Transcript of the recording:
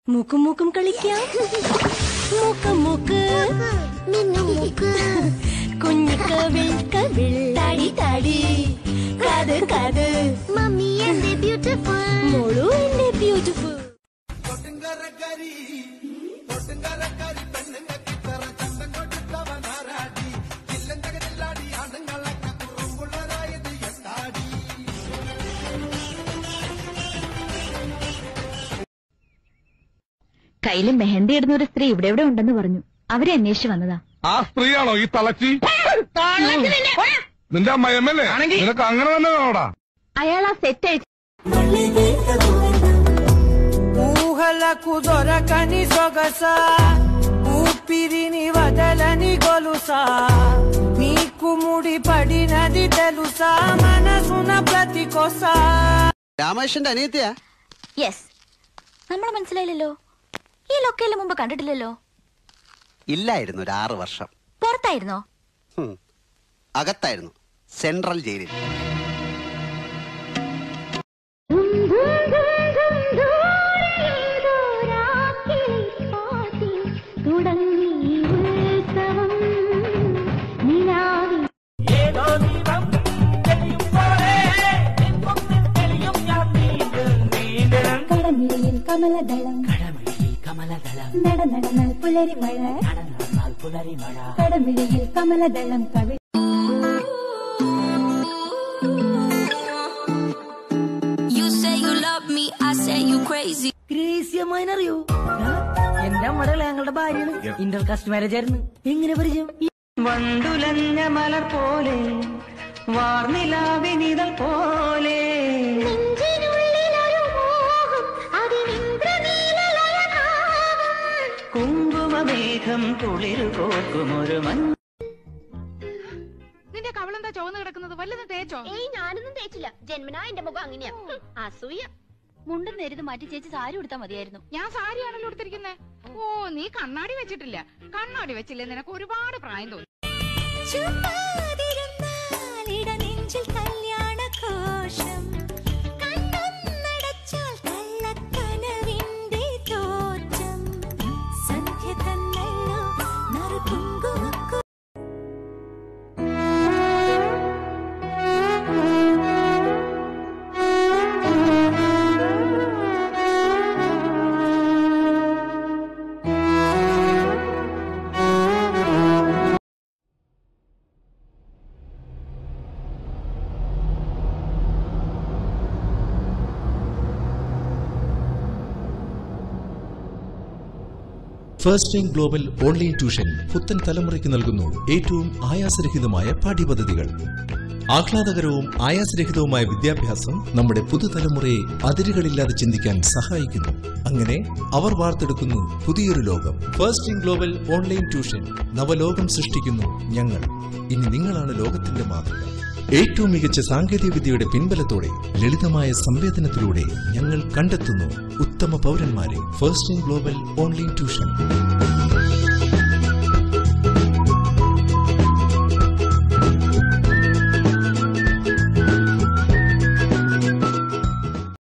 മൂക്കും മൂക്കും കളിക്കാം മൂക്ക് മൂക്ക് മിന്നും മൂക്ക് കുഞ്ഞു കവിൾ കവിൾ തടി തടി കാത് കാത് മമ്മി എന്റെ ബ്യൂട്ടിഫുൾ മോളു എന്റെ ബ്യൂട്ടിഫുൾ കയ്യില് മെഹന്തി ഇടുന്ന ഒരു സ്ത്രീ ഇവിടെ ഇവിടെ ഉണ്ടെന്ന് പറഞ്ഞു അവരെ അന്വേഷിച്ചു വന്നതാ ആ സ്ത്രീയാണോ ഈ തളച്ചി നിന്റെ അമ്മയമ്മല്ലേ നിനക്ക് അങ്ങനെ തന്നെ വേണോടാ അയാൾ ఆ సెట్ అయి ఊహలకు దొరకని సొగస ఊపిరిని వదలని గొలుసా నీకు ముడి పడినది తెలుసా మనసున ప్రతి కొసా രാമേഷന്റെ അനിയത്തിയാ യെസ് നമ്മളെ മനസ്സിലായില്ലല്ലോ ഈ ലൊക്കേല് മുമ്പ് കണ്ടിട്ടില്ലല്ലോ ഇല്ലായിരുന്നു ഒരു ആറ് വർഷം പുറത്തായിരുന്നോ ഹും. അകത്തായിരുന്നു സെൻട്രൽ ജയിലിൽ കടമിഴിയിൽ കമലദളം നട നടന്നാൽ പുലരി മഴ കടമിഴിയിൽ കമലദളം കവി You say you love me, I say you crazy. ഗ്രേസ്യമായിനറിയോ എന്റെ അമ്മയുടെ ഞങ്ങളുടെ ഭാര്യയാണ് ഇന്റർ കാസ്റ്റ് മാരേജ് ആയിരുന്നു എങ്ങനെ പരിചയം വണ്ടുലഞ്ഞ മലർ പോലെ വാർനിലാവിനിതൾ പോലെ കുങ്കുമമേഘം കുളിരു കോർക്കുമൊരു മഞ്ഞ നിന്റെ കവളെന്താ ചുവന്ന് കിടക്കുന്നത് വല്ലതും തേച്ചോ ഏയ് ഞാനൊന്നും തേച്ചില്ല ജന്മനാ എന്റെ മുഖം അങ്ങനെയാ ഹും, അസൂയ മുണ്ടും നേരിത് മാറ്റി ചേച്ചി സാരി ഉടുത്താ മതിയായിരുന്നു ഞാൻ സാരിയാണല്ലോ എടുത്തിരിക്കുന്നേ ഓ നീ കണ്ണാടി വെച്ചിട്ടില്ല കണ്ണാടി വെച്ചില്ലേ നിനക്ക് ഒരുപാട് പ്രായം തോന്നി നെഞ്ചിൽ കല്യാണഘോഷം കണ്ണൊന്നടച്ചാൽ കള്ളക്കനവിന്റെ തോറ്റം സന്ധ്യ തന്നല്ലോ നറുകുങ്കുമക്കു first time global online tuition പുത്തൻ തലമുറയ്ക്ക് നൽകുന്നു ഏറ്റവും ആയാസരഹിതമായ പാഠ്യപദ്ധതികൾ ആഹ്ലാദകരവും ആയാസരഹിതവുമായ വിദ്യാഭ്യാസം നമ്മുടെ പുതുതലമുറയെ അതിരുകളില്ലാതെ ചിന്തിക്കാൻ സഹായിക്കുന്നു അങ്ങനെ അവർ വാർത്തെടുക്കുന്നു പുതിയൊരു ലോകം first in global online tuition നവലോകം സൃഷ്ടിക്കുന്നു ഞങ്ങൾ ഇനി നിങ്ങളാണ് ലോകത്തിന്റെ മാതൃക ഏറ്റവും മികച്ച സാങ്കേതിക വിദ്യയുടെ പിൻബലത്തോടെ ലളിതമായ സംവേദനത്തിലൂടെ ഞങ്ങൾ കണ്ടെത്തുന്നു ഉത്തമ പൗരന്മാരെ first in global online tuition